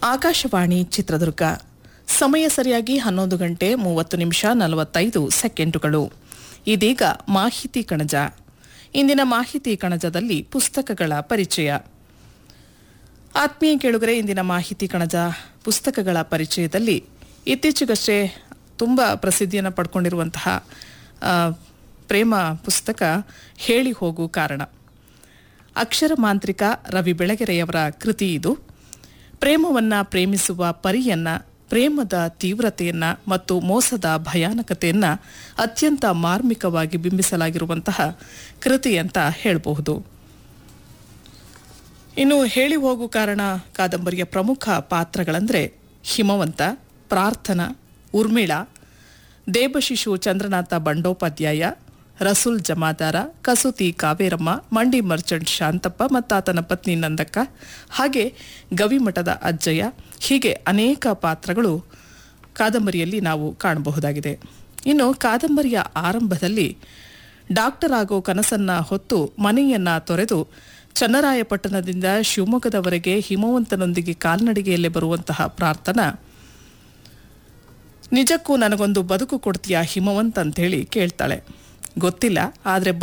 ಆಕಾಶವಾಣಿ ಚಿತ್ರದುರ್ಗ ಸಮಯ ಸರಿಯಾಗಿ ಹನ್ನೊಂದು ಗಂಟೆ ಮೂವತ್ತು ನಿಮಿಷ ನಲವತ್ತೈದು ಸೆಕೆಂಡುಗಳು ಇದೀಗ ಮಾಹಿತಿ ಕಣಜ ಇಂದಿನ ಮಾಹಿತಿ ಕಣಜದಲ್ಲಿ ಪುಸ್ತಕಗಳ ಪರಿಚಯ ಆತ್ಮೀಯ ಕೇಳುಗರೆ ಇಂದಿನ ಮಾಹಿತಿ ಕಣಜ ಪುಸ್ತಕಗಳ ಪರಿಚಯದಲ್ಲಿ ಇತ್ತೀಚೆಗಷ್ಟೇ ತುಂಬ ಪ್ರಸಿದ್ಧಿಯನ್ನು ಪಡ್ಕೊಂಡಿರುವಂತಹ ಆ, ಪ್ರೇಮ ಪುಸ್ತಕ ಹೇಳಿ ಹೋಗು ಕಾರಣ ಅಕ್ಷರ ಮಾಂತ್ರಿಕ ರವಿ ಬೆಳಗೆರೆಯವರ ಕೃತಿ ಇದು ಪ್ರೇಮವನ್ನ ಪ್ರೇಮಿಸುವ ಪರಿಯನ್ನ ಪ್ರೇಮದ ತೀವ್ರತೆಯನ್ನ ಮತ್ತು ಮೋಸದ ಭಯಾನಕತೆಯನ್ನ ಅತ್ಯಂತ ಮಾರ್ಮಿಕವಾಗಿ ಬಿಂಬಿಸಲಾಗಿರುವಂತಹ ಕೃತಿ ಅಂತ ಹೇಳಬಹುದು ಇನ್ನು ಹೇಳಿ ಹೋಗು ಕಾರಣ ಕಾದಂಬರಿಯ ಪ್ರಮುಖ ಪಾತ್ರಗಳಂದ್ರೆ ಹಿಮವಂತ ಪ್ರಾರ್ಥನಾ ಉರ್ಮಿಳಾ ದೇಬಶಿಶು ಚಂದ್ರನಾಥ ಬಂಡೋಪಾಧ್ಯಾಯ ರಸೂಲ್ ಜಮಾದಾರ ಕಸೂತಿ ಕಾವೇರಮ್ಮ ಮಂಡಿ ಮರ್ಚಂಟ್ ಶಾಂತಪ್ಪ ಮತ್ತಾತನ ಪತ್ನಿ ನಂದಕ್ಕ ಹಾಗೆ ಗವಿಮಠದ ಅಜ್ಜಯ್ಯ ಹೀಗೆ ಅನೇಕ ಪಾತ್ರಗಳು ಕಾದಂಬರಿಯಲ್ಲಿ ನಾವು ಕಾಣಬಹುದಾಗಿದೆ ಇನ್ನು ಕಾದಂಬರಿಯ ಆರಂಭದಲ್ಲಿ ಡಾಕ್ಟರ್ ಆಗೋ ಕನಸನ್ನ ಹೊತ್ತು ಮನೆಯನ್ನ ತೊರೆದು ಚನ್ನರಾಯಪಟ್ಟಣದಿಂದ ಶಿವಮೊಗ್ಗದವರೆಗೆ ಹಿಮವಂತನೊಂದಿಗೆ ಕಾಲ್ನಡಿಗೆಯಲ್ಲೇ ಬರುವಂತಹ ಪ್ರಾರ್ಥನಾ ನಿಜಕ್ಕೂ ನನಗೊಂದು ಬದುಕು ಕೊಡ್ತೀಯಾ ಹಿಮವಂತ್ ಅಂತೇಳಿ ಕೇಳ್ತಾಳೆ ಗೊತ್ತಿಲ್ಲ ಆದರೆ